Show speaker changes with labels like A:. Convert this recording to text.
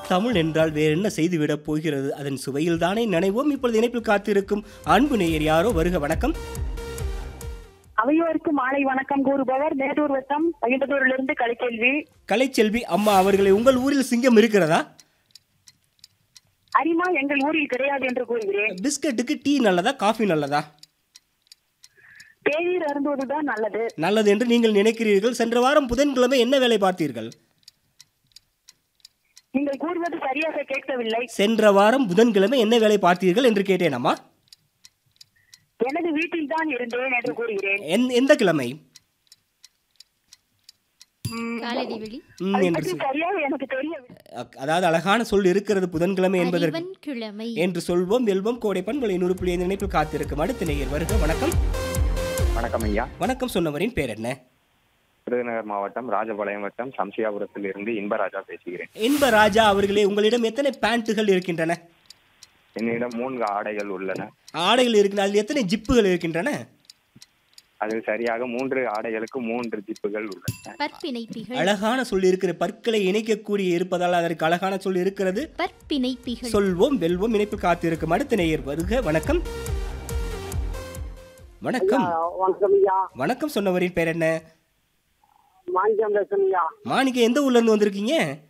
A: தமிழ் என்றால் வேற என்ன செய்துவிடப் போகிறது அதன் சுவையில் தானே நினைவோம் இப்பொழுது இணைப்பில் காத்திருக்கும் அன்பு நேயர் யாரோ வருக வணக்கம்
B: அவையோருக்கு மாலை வணக்கம் கூறுபவர் மேட்டூர் வட்டம் பகிர்ந்தூரிலிருந்து கலைக்கேள்வி
A: கலைச்செல்வி அம்மா அவர்களே உங்கள் ஊரில் சிங்கம் இருக்கிறதா
B: அரிமா எங்கள் ஊரில் கிடையாது என்று கூறுகிறேன்
A: பிஸ்கட்டுக்கு டீ நல்லதா காஃபி நல்லதா
B: தேநீர் அருந்துவதுதான் நல்லது
A: நல்லது என்று நீங்கள் நினைக்கிறீர்கள் சென்ற வாரம் புதன்கிழமை என்ன வேலை பார்த்தீர்கள்
B: நீங்கள் கூறுவது சரியாக கேட்கவில்லை
A: சென்ற வாரம் புதன்கிழமை என்ன வேலை பார்த்தீர்கள் என்று கேட்டேன் அம்மா
B: எனது வீட்டில் தான் இருந்தேன் என்று கூறுகிறேன்
A: எந்- எந்த கிழமை
C: காலடிவெளி
A: ம்,
B: அதை
A: என்று
B: பற்றி
A: சொல்.
B: சரியாக எனக்கு தெரியவில்லை
A: அக்- அதாவது அழகான சொல் இருக்கிறது புதன்கிழமை என்பதற்கு
C: அறிவன் கிழமை
A: என்று சொல்வோம் வெல்வம் கோடை பண்பலை நூறு புள்ளி ஐந்து நினைப்பில் காத்திருக்கும் அடுத்த நேயர் வருக வணக்கம்
D: வணக்கம் ஐயா
A: வணக்கம் சொன்னவரின் பேர் என்ன
D: விருதுநகர் மாவட்டம் ராஜபாளையம் வட்டம் சம்சியாபுரத்தில் இருந்து இன்பராஜா பேசுகிறேன்
A: இன்ப ராஜா அவர்களே உங்களிடம் எத்தனை பேண்ட்டுகள் இருக்கின்றன
D: என்னிடம் மூன்று ஆடைகள் உள்ளன
A: ஆடைகள் இருக்கின்றன அதில் எத்தனை ஜிப்புகள் இருக்கின்றன
D: அதில் சரியாக மூன்று ஆடைகளுக்கு மூன்று ஜிப்புகள் உள்ளன
C: பற்பிணைப்பிகள்
A: அழகான சொல் இருக்கிற பற்களை இணைக்கக்கூடிய இருப்பதால் அதற்கு அழகான சொல் இருக்கிறது
C: பற்பிணைப்பிகள்
A: சொல்வோம் வெல்வோம் இணைப்பில் காத்திருக்கும் அடுத்த நேயர் வருக வணக்கம் வணக்கம்
B: வணக்கம் ஐயா
A: வணக்கம் சொன்னவரின் பேர் என்ன
B: மாணிக்கம் பேசும் ஐயா
A: மாணிக்க எந்த ஊர்ல இருந்து வந்திருக்கீங்க